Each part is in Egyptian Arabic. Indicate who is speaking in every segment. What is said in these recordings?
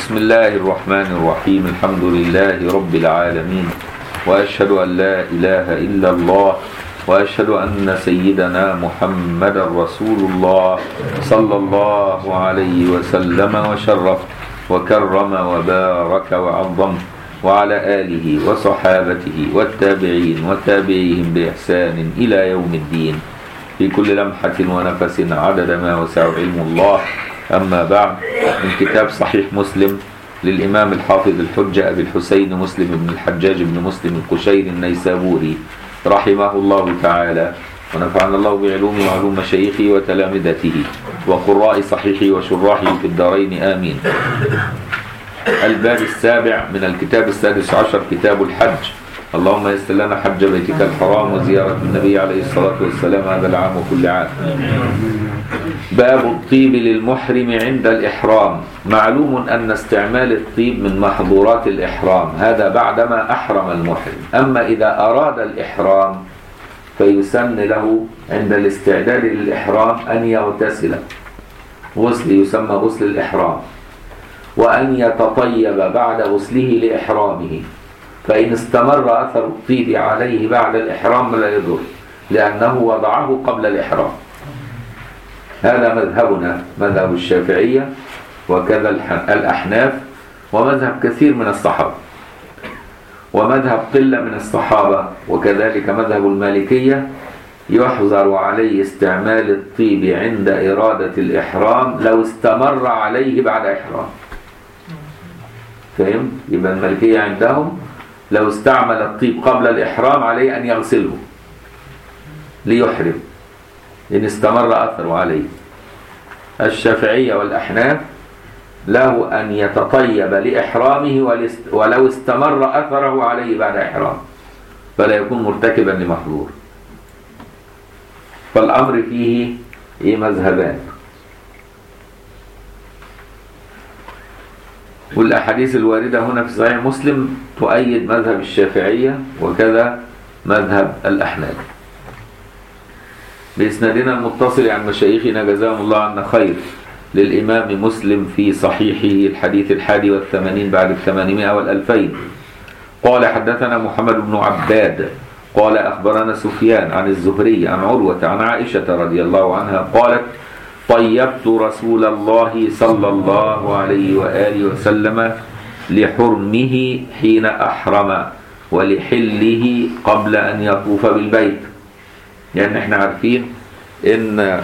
Speaker 1: بسم الله الرحمن الرحيم الحمد لله رب العالمين وأشهد أن لا إله إلا الله وأشهد أن سيدنا محمد رسول الله صلى الله عليه وسلم وشرف وكرم وبارك وعظم وعلى آله وصحابته والتابعين وتابعيهم بإحسان إلى يوم الدين في كل لمحة ونفس عدد ما وسع علم الله أما بعد من كتاب صحيح مسلم للإمام الحافظ الحجة أبي الحسين مسلم بن الحجاج بن مسلم القشير النيسابوري رحمه الله تعالى ونفعنا الله بعلومه وعلوم مشايخه وتلامذته وقراء صحيحه وشراحه في الدارين آمين الباب السابع من الكتاب السادس عشر كتاب الحج اللهم يسر لنا حج بيتك الحرام وزيارة النبي عليه الصلاة والسلام هذا العام وكل عام باب الطيب للمحرم عند الإحرام معلوم أن استعمال الطيب من محظورات الإحرام هذا بعدما أحرم المحرم أما إذا أراد الإحرام فيسن له عند الاستعداد للإحرام أن يغتسل غسل يسمى غسل الإحرام وأن يتطيب بعد غسله لإحرامه فإن استمر أثر الطيب عليه بعد الإحرام لا يضر لأنه وضعه قبل الإحرام هذا مذهبنا مذهب الشافعية وكذا الأحناف ومذهب كثير من الصحابة ومذهب قلة من الصحابة وكذلك مذهب المالكية يحظر عليه استعمال الطيب عند إرادة الإحرام لو استمر عليه بعد إحرام فهم؟ يبقى المالكية عندهم لو استعمل الطيب قبل الإحرام عليه أن يغسله ليحرم إن استمر أثره عليه الشافعية والأحناف له أن يتطيب لإحرامه ولو استمر أثره عليه بعد إحرام فلا يكون مرتكبا لمحظور فالأمر فيه إيه مذهبان والأحاديث الواردة هنا في صحيح مسلم تؤيد مذهب الشافعية وكذا مذهب الأحناف بإسنادنا المتصل عن مشايخنا جزاهم الله عنا خير للإمام مسلم في صحيحه الحديث الحادي والثمانين بعد الثمانمائة والألفين قال حدثنا محمد بن عباد قال أخبرنا سفيان عن الزهري عن عروة عن عائشة رضي الله عنها قالت طيبت رسول الله صلى الله عليه وآله وسلم لحرمه حين أحرم ولحله قبل أن يطوف بالبيت يعني احنا عارفين ان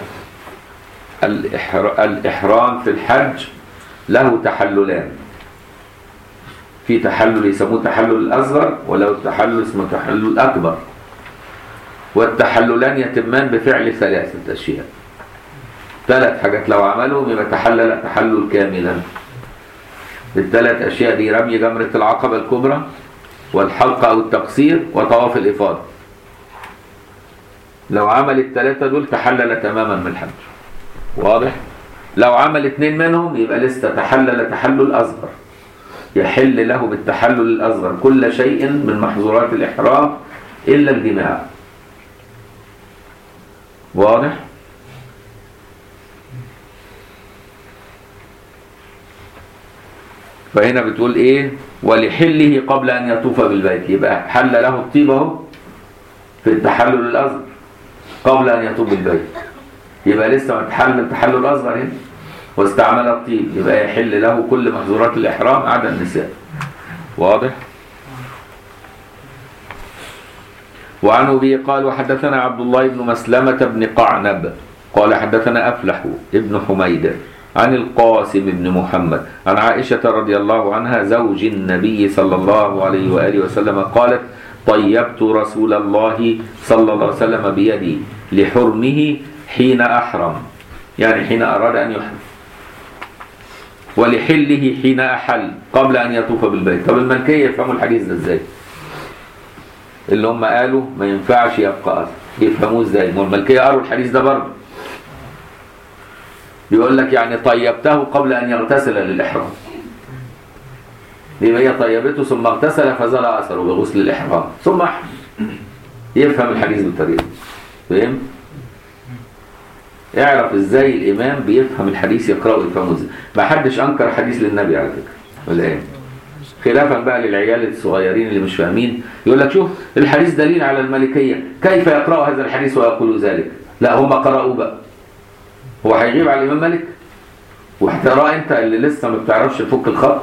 Speaker 1: الإحرام في الحج له تحللان في تحلل يسموه تحلل الأصغر ولو تحلل اسمه تحلل الأكبر والتحللان يتمان بفعل ثلاثة أشياء ثلاث حاجات لو عملهم يبقى تحلل تحلل كاملا الثلاث أشياء دي رمي جمرة العقبة الكبرى والحلقة أو التقصير وطواف الإفاضة لو عمل الثلاثة دول تحلل تماما من الحج واضح لو عمل اثنين منهم يبقى لسه تحلل تحلل أصغر يحل له بالتحلل الأصغر كل شيء من محظورات الإحرام إلا الجماع واضح فهنا بتقول ايه ولحله قبل ان يطوف بالبيت يبقى حل له الطيب اهو في التحلل الاصغر قبل ان يطوف بالبيت يبقى لسه ما تحلل التحلل الاصغر هنا واستعمل الطيب يبقى يحل له كل محظورات الاحرام عدا النساء واضح وعن ابي قال وحدثنا عبد الله بن مسلمه بن قعنب قال حدثنا افلح ابن حميد عن القاسم بن محمد عن عائشة رضي الله عنها زوج النبي صلى الله عليه وآله وسلم قالت طيبت رسول الله صلى الله عليه وسلم بيدي لحرمه حين أحرم يعني حين أراد أن يحرم ولحله حين أحل قبل أن يطوف بالبيت طب الملكية يفهموا الحديث ده ازاي اللي هم قالوا ما ينفعش يبقى أثر يفهموه ازاي ما الملكية قروا الحديث ده برضه يقول لك يعني طيبته قبل أن يغتسل للإحرام يبقى هي طيبته ثم اغتسل فزال أثره بغسل الإحرام ثم أحرم يفهم الحديث بالطريقة فهم؟ اعرف ازاي الامام بيفهم الحديث يقراه ويفهمه ازاي ما حدش انكر حديث للنبي على فكره ولا ايه خلافا بقى للعيال الصغيرين اللي مش فاهمين يقول لك شوف الحديث دليل على الملكية كيف يقرأ هذا الحديث ويقول ذلك لا هم قرأوا بقى هو هيغيب على الإمام مالك وهتقرأ انت اللي لسه ما بتعرفش تفك الخط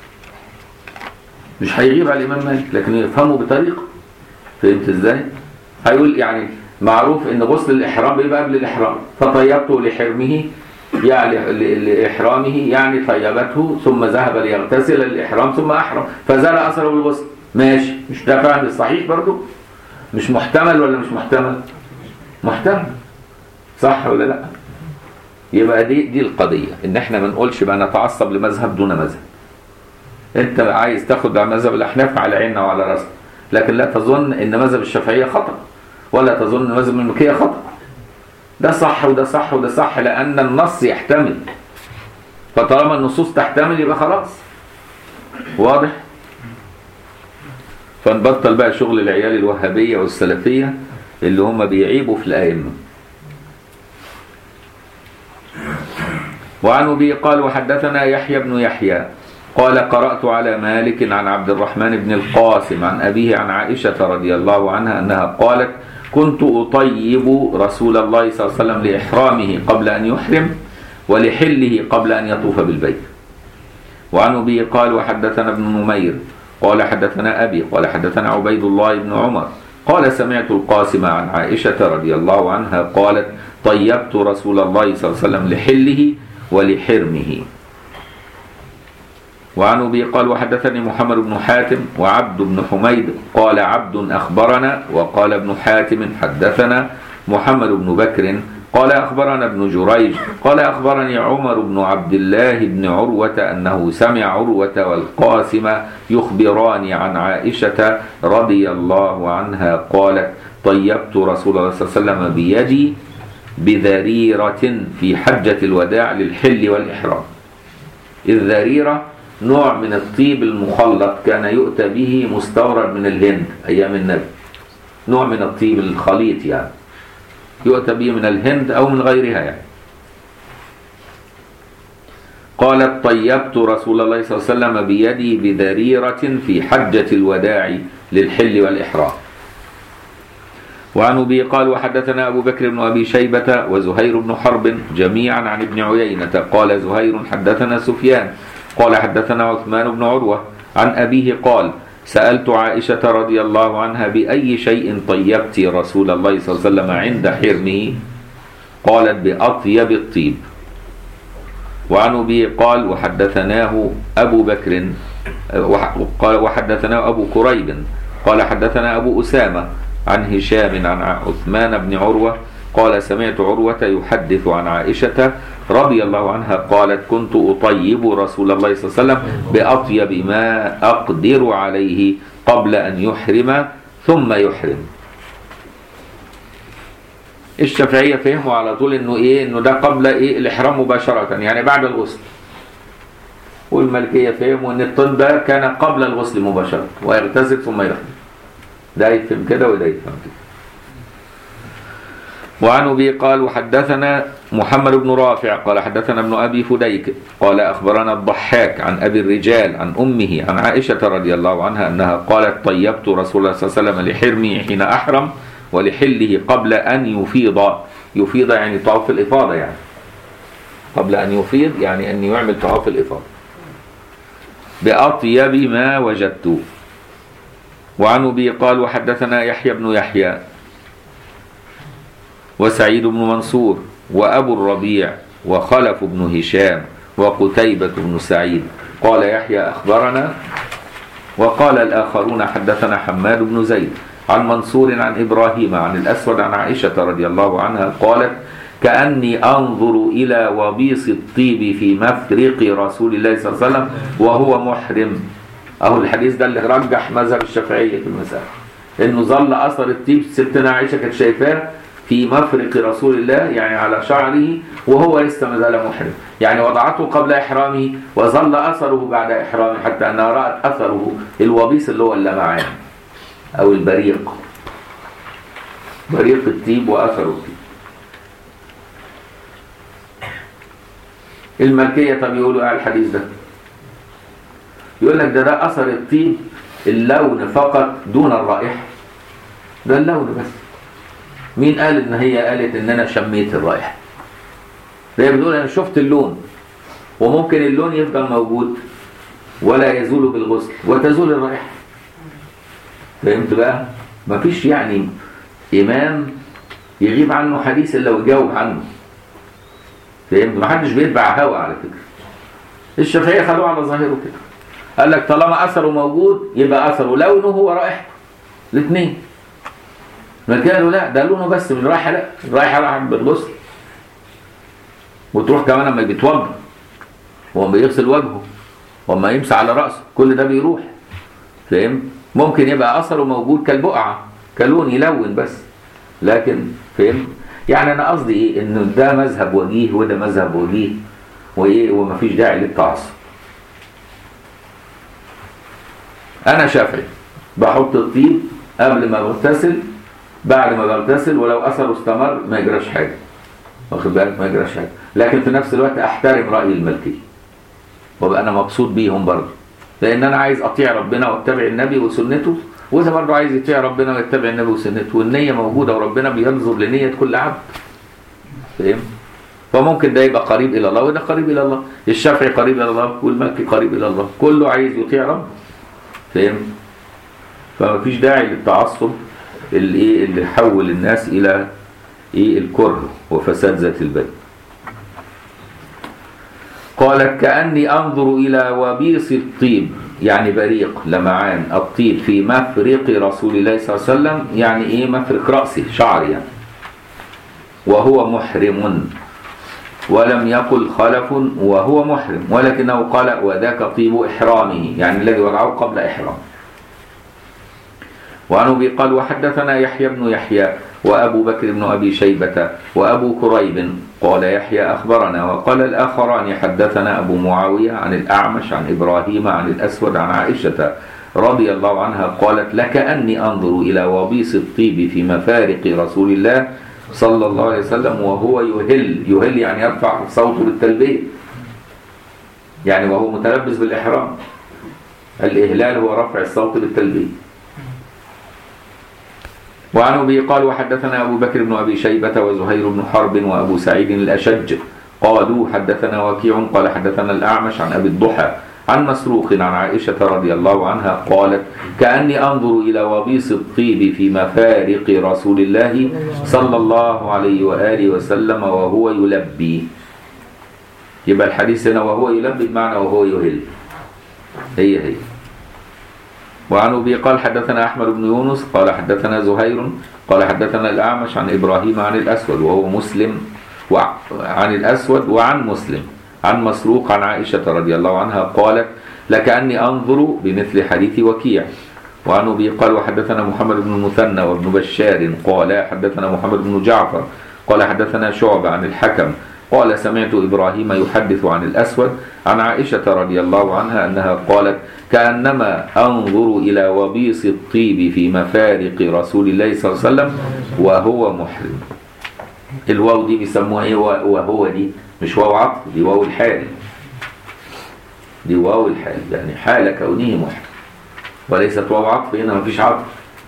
Speaker 1: مش هيغيب على الإمام مالك لكن يفهمه بطريقة فهمت ازاي هيقول يعني معروف ان غسل الإحرام بيبقى قبل الإحرام فطيبته لحرمه يعني لإحرامه يعني طيبته ثم ذهب ليغتسل الإحرام ثم أحرم فزال أثره بالغسل ماشي مش ده فاهم الصحيح برضو مش محتمل ولا مش محتمل محتمل صح ولا لا يبقى دي دي القضية ان احنا ما نقولش بقى نتعصب لمذهب دون مذهب انت عايز تاخد على مذهب الاحناف على عيننا وعلى راسنا لكن لا تظن ان مذهب الشافعية خطأ ولا تظن ان مذهب الملكية خطأ ده صح وده صح وده صح لأن النص يحتمل فطالما النصوص تحتمل يبقى خلاص واضح فنبطل بقى شغل العيال الوهابية والسلفية اللي هم بيعيبوا في الأئمة وعن أبي قال وحدثنا يحيى بن يحيى قال قرأت على مالك عن عبد الرحمن بن القاسم عن أبيه عن عائشة رضي الله عنها أنها قالت كنت أطيب رسول الله صلى الله عليه وسلم لإحرامه قبل أن يحرم ولحله قبل أن يطوف بالبيت وعن أبي قال وحدثنا ابن نمير قال حدثنا أبي قال حدثنا عبيد الله بن عمر قال سمعت القاسم عن عائشة رضي الله عنها قالت طيبت رسول الله صلى الله عليه وسلم لحله ولحرمه وعن أبي قال وحدثني محمد بن حاتم وعبد بن حميد قال عبد أخبرنا وقال ابن حاتم حدثنا محمد بن بكر قال أخبرنا ابن جريج قال أخبرني عمر بن عبد الله بن عروة أنه سمع عروة والقاسم يخبران عن عائشة رضي الله عنها قالت طيبت رسول الله صلى الله عليه وسلم بيدي بذريرة في حجة الوداع للحل والإحرام الذريرة نوع من الطيب المخلط كان يؤتى به مستورد من الهند أيام النبي نوع من الطيب الخليط يعني يؤتى به من الهند أو من غيرها يعني قالت طيبت رسول الله صلى الله عليه وسلم بيدي بذريرة في حجة الوداع للحل والإحرام وعن أبي قال وحدثنا أبو بكر بن أبي شيبة وزهير بن حرب جميعا عن ابن عيينة قال زهير حدثنا سفيان قال حدثنا عثمان بن عروة عن أبيه قال سألت عائشة رضي الله عنها بأي شيء طيبت رسول الله صلى الله عليه وسلم عند حرمه قالت بأطيب الطيب وعن أبي قال وحدثناه أبو بكر قال وحدثناه أبو كريب قال حدثنا أبو أسامة عن هشام عن عثمان بن عروة قال سمعت عروة يحدث عن عائشة رضي الله عنها قالت كنت أطيب رسول الله صلى الله عليه وسلم بأطيب ما أقدر عليه قبل أن يحرم ثم يحرم الشافعية فهموا على طول انه ايه انه ده قبل ايه الاحرام مباشرة يعني بعد الغسل والملكية فهموا ان الطن ده كان قبل الغسل مباشرة ويغتسل ثم يحرم ده يفهم كده وده يفهم كده وعن أبي قال وحدثنا محمد بن رافع قال حدثنا ابن أبي فديك قال أخبرنا الضحاك عن أبي الرجال عن أمه عن عائشة رضي الله عنها أنها قالت طيبت رسول الله صلى الله عليه وسلم لحرمي حين أحرم ولحله قبل أن يفيض يفيض يعني طواف الإفاضة يعني قبل أن يفيض يعني أن يعمل طواف الإفاضة بأطيب ما وجدت وعن أبي قال وحدثنا يحيى بن يحيى وسعيد بن منصور وأبو الربيع وخلف بن هشام وقتيبة بن سعيد قال يحيى أخبرنا وقال الآخرون حدثنا حماد بن زيد عن منصور عن إبراهيم عن الأسود عن عائشة رضي الله عنها قالت كأني أنظر إلى وبيص الطيب في مفرق رسول الله صلى الله عليه وسلم وهو محرم أهو الحديث ده اللي رجح مذهب الشافعية في المسألة إنه ظل أثر الطيب ستنا عائشة كانت شايفاه في مفرق رسول الله يعني على شعره وهو لسه ما زال محرم يعني وضعته قبل إحرامه وظل أثره بعد إحرامه حتى أنها رأت أثره الوبيص اللي هو اللمعان أو البريق بريق الطيب وأثر الطيب الملكية طب يقولوا ايه الحديث ده يقول لك ده ده اثر الطيب اللون فقط دون الرائحه ده اللون بس مين قال ان هي قالت ان انا شميت الرائحه هي بتقول انا شفت اللون وممكن اللون يفضل موجود ولا يزول بالغسل وتزول الرائحه فهمت بقى مفيش يعني امام يغيب عنه حديث الا ويجاوب عنه فهمت محدش بيتبع هوا على فكره الشافعيه خدوه على ظاهره كده قال لك طالما اثره موجود يبقى اثره لونه ورائحته الاثنين ما قالوا لا ده لونه بس من الرائحه لا الرائحه راحت بالغسل وتروح كمان لما بيتوضا وهو بيغسل وجهه وما يمسح على راسه كل ده بيروح فهمت ممكن يبقى اثره موجود كالبقعه كلون يلون بس لكن فهمت يعني انا قصدي ايه انه ده مذهب وجيه وده مذهب وجيه وايه ومفيش داعي للتعصب انا شافعي بحط الطيب قبل ما بغتسل بعد ما بغتسل ولو اثره استمر ما يجراش حاجه واخد بالك ما يجراش حاجه لكن في نفس الوقت احترم راي الملكيه وابقى انا مبسوط بيهم برضه لان انا عايز اطيع ربنا واتبع النبي وسنته وده برضه عايز يطيع ربنا ويتبع النبي وسنته والنيه موجوده وربنا بينظر لنيه كل عبد فاهم فممكن ده يبقى قريب الى الله وده قريب الى الله الشافعي قريب الى الله والمالكي قريب الى الله كله عايز يطيع ربه فاهم فما فيش داعي للتعصب اللي ايه اللي حول الناس الى ايه الكره وفساد ذات البين قالت كأني أنظر إلى وبيص الطيب يعني بريق لمعان الطيب في مفرق رسول الله صلى الله عليه وسلم يعني إيه مفرق رأسه شعر يعني وهو محرم ولم يقل خلف وهو محرم ولكنه قال وذاك طيب إحرامه يعني الذي وضعه قبل إحرامه وعن أبي قال وحدثنا يحيى بن يحيى وأبو بكر بن أبي شيبة وأبو كريب قال يحيى أخبرنا وقال الآخران حدثنا أبو معاوية عن الأعمش عن إبراهيم عن الأسود عن عائشة رضي الله عنها قالت لكأني أنظر إلى وبيص الطيب في مفارق رسول الله صلى الله عليه وسلم وهو يهل يهل يعني يرفع صوته بالتلبية يعني وهو متلبس بالإحرام الإهلال هو رفع الصوت بالتلبية وعن أبي قال وحدثنا أبو بكر بن أبي شيبة وزهير بن حرب وأبو سعيد الأشج قالوا حدثنا وكيع قال حدثنا الأعمش عن أبي الضحى عن مسروق عن عائشة رضي الله عنها قالت كأني أنظر إلى وبيص الطيب في مفارق رسول الله صلى الله عليه وآله وسلم وهو يلبي يبقى الحديث هنا وهو يلبي بمعنى وهو يهل هي هي وعن أبي قال حدثنا أحمد بن يونس قال حدثنا زهير قال حدثنا الأعمش عن إبراهيم عن الأسود وهو مسلم وعن الأسود وعن مسلم عن مسروق عن عائشة رضي الله عنها قالت لكأني أنظر بمثل حديث وكيع وعن أبي قال وحدثنا محمد بن المثنى وابن بشار قال حدثنا محمد بن جعفر قال حدثنا شعبة عن الحكم قال سمعت إبراهيم يحدث عن الأسود عن عائشة رضي الله عنها أنها قالت كأنما أنظر إلى وبيص الطيب في مفارق رسول الله صلى الله عليه وسلم وهو محرم الواو دي بيسموها ايه وهو دي مش واو عطف دي واو الحال دي واو الحال يعني حال كونه محرم وليست واو عطف هنا مفيش عطف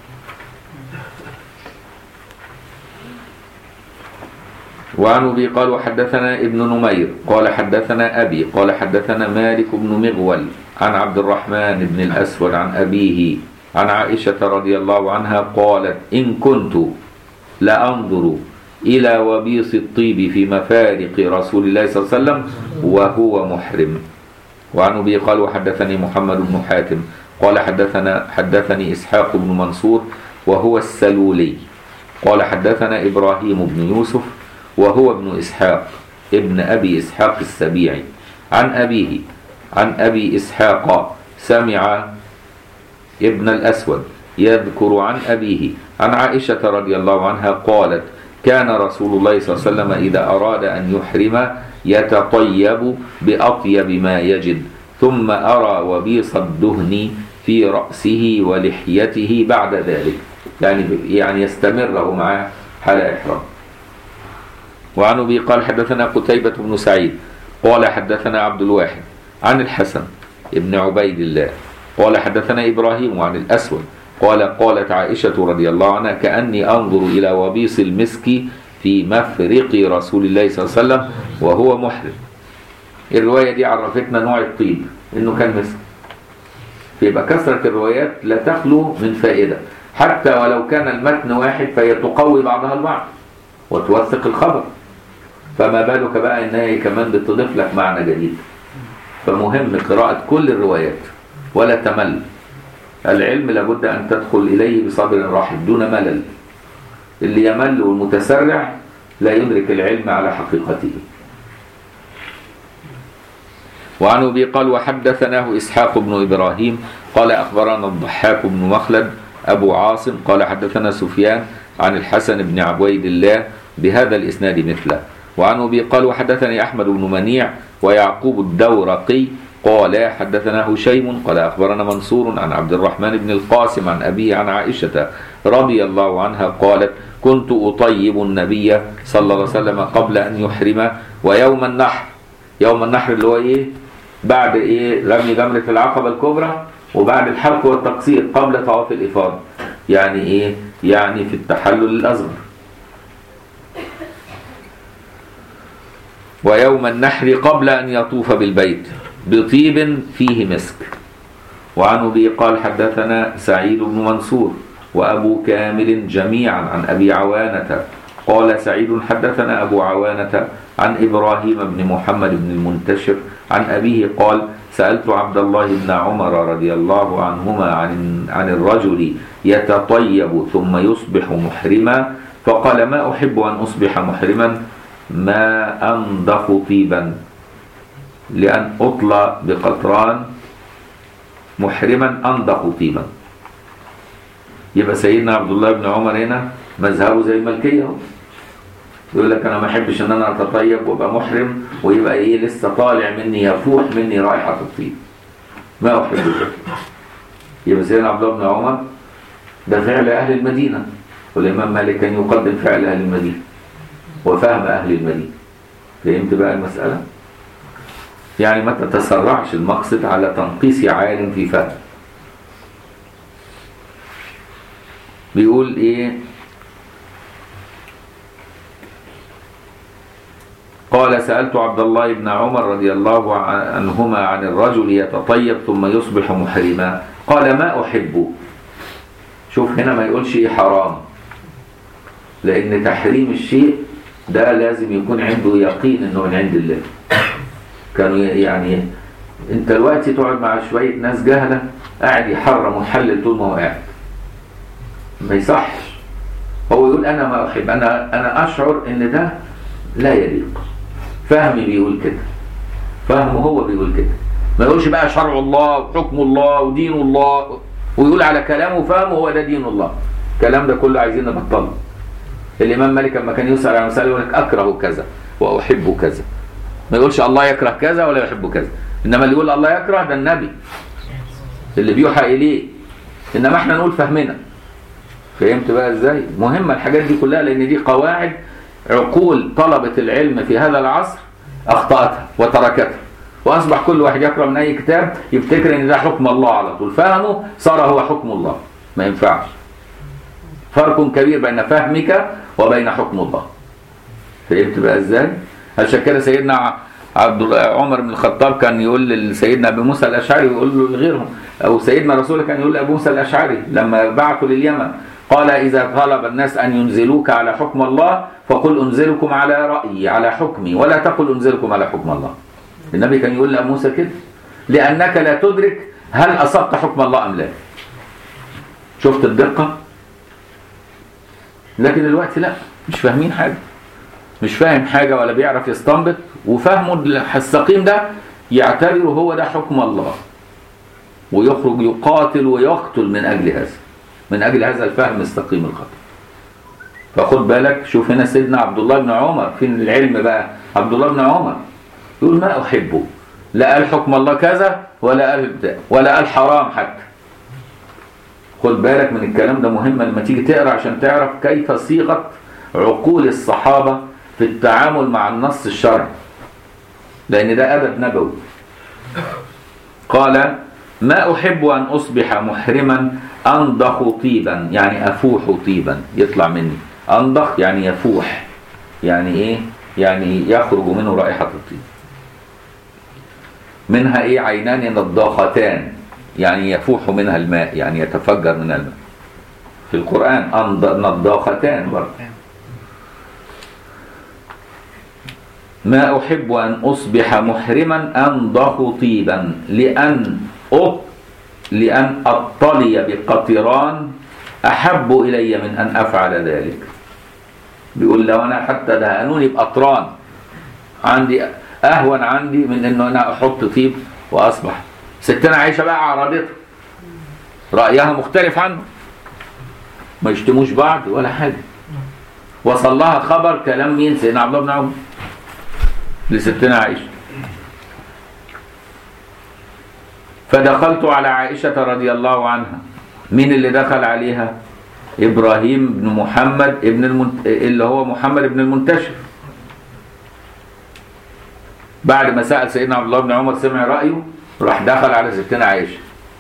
Speaker 1: وعن أبي قال وحدثنا ابن نمير قال حدثنا أبي قال حدثنا مالك بن مغول عن عبد الرحمن بن الأسود عن أبيه عن عائشة رضي الله عنها قالت إن كنت لأنظر إلى وبيص الطيب في مفارق رسول الله صلى الله عليه وسلم وهو محرم وعن أبي قال وحدثني محمد بن حاتم قال حدثنا حدثني إسحاق بن منصور وهو السلولي قال حدثنا إبراهيم بن يوسف وهو ابن إسحاق ابن أبي إسحاق السبيعي عن أبيه عن أبي إسحاق سمع ابن الأسود يذكر عن أبيه عن عائشة رضي الله عنها قالت كان رسول الله صلى الله عليه وسلم إذا أراد أن يحرم يتطيب بأطيب ما يجد ثم أرى وبيص الدهن في رأسه ولحيته بعد ذلك يعني يعني يستمر معه حال إحرام وعن أبي قال حدثنا قتيبة بن سعيد قال حدثنا عبد الواحد عن الحسن ابن عبيد الله قال حدثنا إبراهيم عن الأسود قال قالت عائشة رضي الله عنها كأني أنظر إلى وبيص المسك في مفرق رسول الله صلى الله عليه وسلم وهو محرم الرواية دي عرفتنا نوع الطيب إنه كان مسك يبقى كثرة الروايات لا تخلو من فائدة حتى ولو كان المتن واحد فهي تقوي بعضها البعض وتوثق الخبر فما بالك بقى إن هي كمان بتضيف لك معنى جديد فمهم قراءة كل الروايات ولا تمل العلم لابد أن تدخل إليه بصبر رحب دون ملل اللي يمل والمتسرع لا يدرك العلم على حقيقته وعن أبي قال وحدثناه إسحاق بن إبراهيم قال أخبرنا الضحاك بن مخلد أبو عاصم قال حدثنا سفيان عن الحسن بن عبيد الله بهذا الإسناد مثله وعن أبي قال وحدثني أحمد بن منيع ويعقوب الدورقي قال حدثنا هشيم قال أخبرنا منصور عن عبد الرحمن بن القاسم عن أبيه عن عائشة رضي الله عنها قالت كنت أطيب النبي صلى الله عليه وسلم قبل أن يحرم ويوم النحر يوم النحر اللي هو إيه بعد إيه رمي جمرة العقبة الكبرى وبعد الحلق والتقصير قبل طواف الإفاضة يعني إيه يعني في التحلل الأصغر ويوم النحر قبل أن يطوف بالبيت بطيب فيه مسك وعن أبي قال حدثنا سعيد بن منصور وأبو كامل جميعا عن أبي عوانة قال سعيد حدثنا أبو عوانة عن إبراهيم بن محمد بن المنتشر عن أبيه قال سألت عبد الله بن عمر رضي الله عنهما عن عن الرجل يتطيب ثم يصبح محرما فقال ما أحب أن أصبح محرما ما أنضف طيبا لأن أطلى بقطران محرما أنضف طيبا يبقى سيدنا عبد الله بن عمر هنا مذهبه زي الملكية اهو يقول لك انا ما احبش ان انا اتطيب وابقى محرم ويبقى ايه لسه طالع مني يفوح مني رائحه الطيب ما احب ذلك يبقى سيدنا عبد الله بن عمر ده فعل اهل المدينه والامام مالك كان يقدم فعل اهل المدينه وفهم اهل المدينه فهمت بقى المساله يعني ما تتسرعش المقصد على تنقيص عالم في فهم بيقول ايه قال سألت عبد الله بن عمر رضي الله عنهما عن الرجل يتطيب ثم يصبح محرما قال ما أحب شوف هنا ما يقولش إيه حرام لأن تحريم الشيء ده لازم يكون عنده يقين إنه من عند الله كانوا يعني انت دلوقتي تقعد مع شوية ناس جهلة قاعد يحرم ويحلل طول ما هو قاعد ما يصحش هو يقول انا ما احب انا انا اشعر ان ده لا يليق فهمي بيقول كده فهمه هو بيقول كده ما يقولش بقى شرع الله وحكم الله ودين الله ويقول على كلامه فهمه هو ده دين الله الكلام ده كله عايزين نبطله الامام مالك لما كان يسأل عن مسألة يقول لك اكره كذا واحب كذا ما يقولش الله يكره كذا ولا يحب كذا انما اللي يقول الله يكره ده النبي اللي بيوحى اليه انما احنا نقول فهمنا فهمت بقى ازاي مهمه الحاجات دي كلها لان دي قواعد عقول طلبه العلم في هذا العصر اخطاتها وتركتها واصبح كل واحد يقرا من اي كتاب يفتكر ان ده حكم الله على طول فهمه صار هو حكم الله ما ينفعش فرق كبير بين فهمك وبين حكم الله فهمت بقى ازاي عشان كده سيدنا عبد عمر بن الخطاب كان يقول لسيدنا ابي موسى الاشعري ويقول له لغيرهم او سيدنا رسول كان يقول لابو موسى الاشعري لما بعثوا لليمن قال اذا طلب الناس ان ينزلوك على حكم الله فقل انزلكم على رايي على حكمي ولا تقل انزلكم على حكم الله النبي كان يقول لابو موسى كده لانك لا تدرك هل اصبت حكم الله ام لا شفت الدقه لكن دلوقتي لا مش فاهمين حاجه مش فاهم حاجة ولا بيعرف يستنبط وفهمه السقيم ده يعتبره هو ده حكم الله ويخرج يقاتل ويقتل من أجل هذا من أجل هذا الفهم السقيم الخطأ فخد بالك شوف هنا سيدنا عبد الله بن عمر فين العلم بقى عبد الله بن عمر يقول ما أحبه لا قال حكم الله كذا ولا قال بتاع ولا قال حرام حتى خد بالك من الكلام ده مهم لما تيجي تقرا عشان تعرف كيف صيغت عقول الصحابه في التعامل مع النص الشرعي لان ده ادب نبوي قال ما أحب أن أصبح محرما أنضخ طيبا يعني أفوح طيبا يطلع مني أنضخ يعني يفوح يعني إيه يعني يخرج منه رائحة الطيب منها إيه عينان نضاختان يعني يفوح منها الماء يعني يتفجر منها الماء في القرآن أنض- نضاختان برضه ما أحب أن أصبح محرما أنضخ طيبا لأن أط لأن أطلي بقطران أحب إلي من أن أفعل ذلك بيقول لو أنا حتى دهنوني بقطران عندي أهون عندي من أنه أنا أحط طيب وأصبح ستنا عايشة بقى عرضتها رأيها مختلف عنه ما يشتموش بعض ولا حاجة وصل لها خبر كلام مين سيدنا عبد الله بن عمر لستنا عائشة فدخلت على عائشة رضي الله عنها مين اللي دخل عليها إبراهيم بن محمد ابن المنت... اللي هو محمد بن المنتشر بعد ما سأل سيدنا عبد الله بن عمر سمع رأيه راح دخل على ستنا عائشة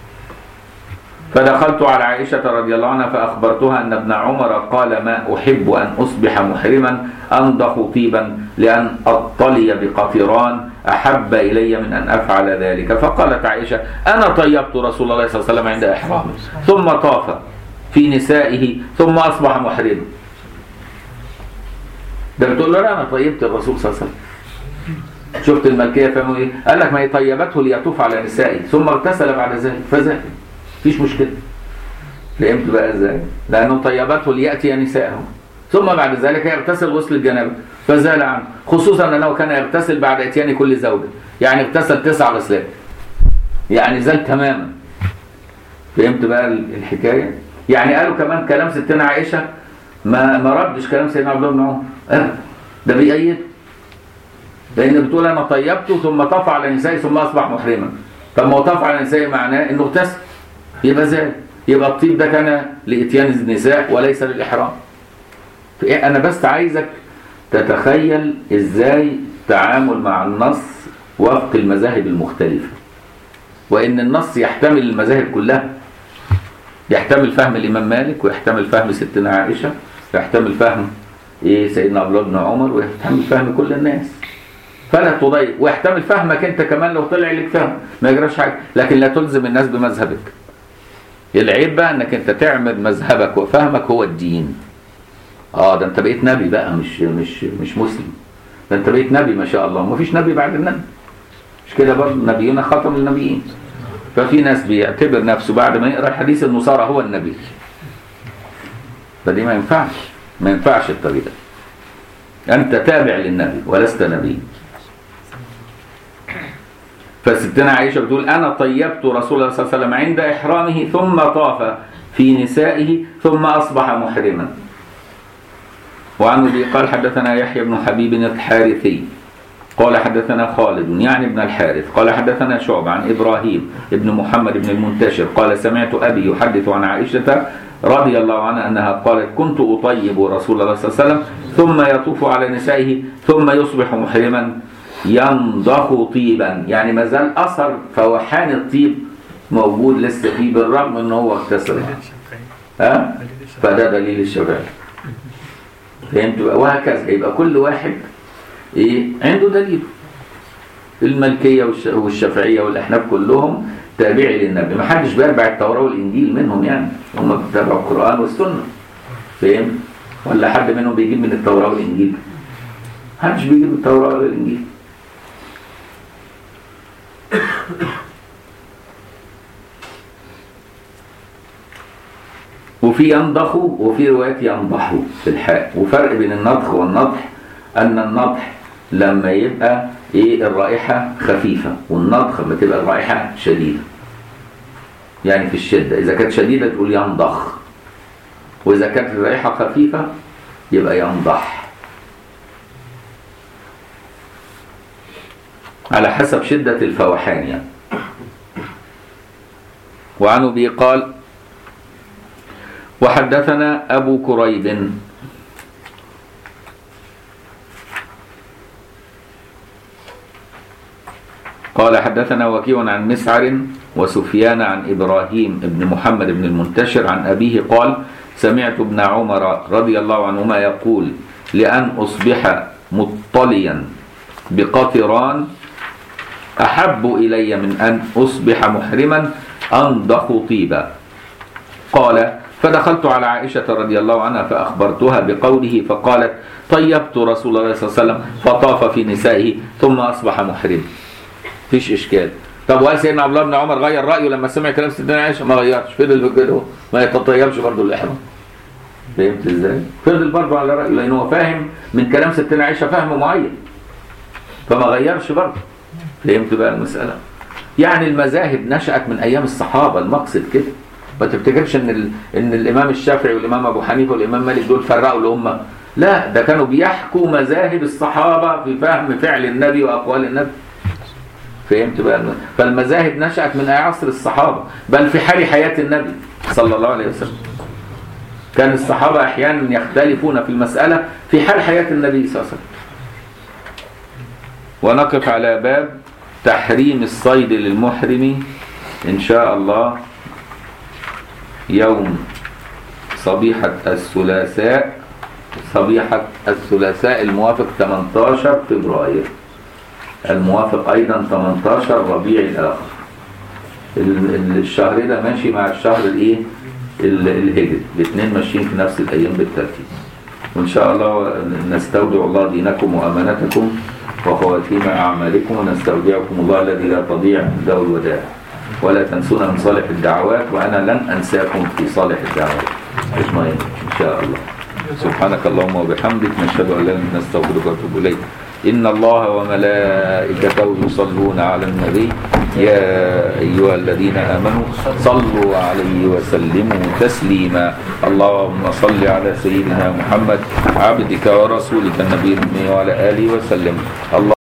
Speaker 1: فدخلت على عائشة رضي الله عنها فأخبرتها أن ابن عمر قال ما أحب أن أصبح محرما أنضخ طيبا لأن أطلي بقطران أحب إلي من أن أفعل ذلك فقالت عائشة أنا طيبت رسول الله صلى الله عليه وسلم عند إحرامه ثم طاف في نسائه ثم أصبح محرما ده بتقول له لا أنا طيبت الرسول صلى الله عليه وسلم شفت الملكية فهموا إيه قال لك ما هي طيبته ليطوف على نسائه ثم اغتسل بعد ذلك فذهب مفيش مشكلة فهمت بقى ازاي لأنه طيبته ليأتي نساءه ثم بعد ذلك يغتسل غسل الجنابة فزال عنه خصوصا أنه كان يغتسل بعد إتيان كل زوجة يعني اغتسل تسع غسلات يعني زال تماما فهمت بقى الحكاية يعني قالوا كمان كلام ستنا عائشة ما ما ردش كلام سيدنا عبد الله بن عمر أه ده بيأيد لأن بتقول أنا طيبته ثم طاف على نسائي ثم أصبح محرما طب ما هو طاف على نسائي معناه إنه اغتسل يبقى زال يبقى الطيب ده كان لإتيان النساء وليس للإحرام فإيه أنا بس عايزك تتخيل إزاي تعامل مع النص وفق المذاهب المختلفة وإن النص يحتمل المذاهب كلها يحتمل فهم الإمام مالك ويحتمل فهم ستنا عائشة ويحتمل فهم إيه سيدنا عبد الله بن عمر ويحتمل فهم كل الناس فلا تضيق ويحتمل فهمك أنت كمان لو طلع لك فهم ما يجراش حاجة لكن لا تلزم الناس بمذهبك العيب بقى انك انت تعمل مذهبك وفهمك هو الدين اه ده انت بقيت نبي بقى مش مش مش مسلم ده انت بقيت نبي ما شاء الله مفيش نبي بعد النبي مش كده برضه نبينا خاتم النبيين ففي ناس بيعتبر نفسه بعد ما يقرا الحديث انه صار هو النبي فدي ما ينفعش ما ينفعش الطريقه انت تابع للنبي ولست نبي فستنا عائشة بتقول أنا طيبت رسول الله صلى الله عليه وسلم عند إحرامه ثم طاف في نسائه ثم أصبح محرما وعن أبي قال حدثنا يحيى بن حبيب الحارثي قال حدثنا خالد يعني ابن الحارث قال حدثنا شعب عن إبراهيم ابن محمد بن المنتشر قال سمعت أبي يحدث عن عائشة رضي الله عنها أنها قالت كنت أطيب رسول الله صلى الله عليه وسلم ثم يطوف على نسائه ثم يصبح محرما ينضخ طيبا يعني ما زال اثر فوحان الطيب موجود لسه فيه بالرغم ان هو اغتسل ها فده دليل الشفاعة فهمت بقى وهكذا يبقى كل واحد ايه عنده دليل الملكيه والش- والشافعيه والاحناف كلهم تابعي للنبي ما حدش بيربع التوراه والانجيل منهم يعني هم بيتبعوا القران والسنه فاهم ولا حد منهم بيجيب من التوراه والانجيل محدش بيجيب من التوراه ولا الانجيل وفي ينضخ وفي روايات ينضح في الحاء وفرق بين النضخ والنضح ان النضح لما يبقى ايه الرائحه خفيفه والنضخ لما تبقى الرائحه شديده يعني في الشده اذا كانت شديده تقول ينضخ واذا كانت الرائحه خفيفه يبقى ينضح على حسب شده الفوحان يعني وعن ابي قال وحدثنا أبو كريب قال حدثنا وكيع عن مسعر وسفيان عن إبراهيم بن محمد بن المنتشر عن أبيه قال سمعت ابن عمر رضي الله عنهما يقول لأن أصبح مطليا بقطران أحب إلي من أن أصبح محرما أنضخ طيبا قال فدخلت على عائشة رضي الله عنها فأخبرتها بقوله فقالت طيبت رسول الله صلى الله عليه وسلم فطاف في نسائه ثم أصبح محرم فيش إشكال طب وهل سيدنا عبد الله بن عمر غير رأيه لما سمع كلام سيدنا عائشة ما غيرش فضل كده هو. ما يتطيبش برضه الإحرام فهمت ازاي؟ فضل برضه على رأيه لأن هو فاهم من كلام ستنا عائشة فهم معين فما غيرش برضه فهمت بقى المسألة يعني المذاهب نشأت من أيام الصحابة المقصد كده ما تفتكرش ان ال... ان الامام الشافعي والامام ابو حنيفه والامام مالك دول فرقوا الامه لا ده كانوا بيحكوا مذاهب الصحابه في فهم فعل النبي واقوال النبي فهمت بقى فالمذاهب نشأت من عصر الصحابه بل في حال حياه النبي صلى الله عليه وسلم كان الصحابه احيانا يختلفون في المساله في حال حياه النبي صلى الله عليه وسلم ونقف على باب تحريم الصيد للمحرم ان شاء الله يوم صبيحة الثلاثاء صبيحة الثلاثاء الموافق 18 فبراير الموافق أيضا 18 ربيع الآخر الشهر ده ماشي مع الشهر الايه الهجري الاثنين ماشيين في نفس الايام بالترتيب وان شاء الله نستودع الله دينكم وامانتكم وخواتيم اعمالكم ونستودعكم الله الذي لا تضيع عنده الودائع ولا تنسونا من صالح الدعوات وأنا لن أنساكم في صالح الدعوات اطمئن إن شاء الله سبحانك اللهم وبحمدك نشهد أن لا إله إلا أنت نستغفرك ونتوب إليك إن الله وملائكته يصلون على النبي يا أيها الذين آمنوا صلوا عليه وسلموا تسليما اللهم صل على سيدنا محمد عبدك ورسولك النبي وعلى آله وسلم الله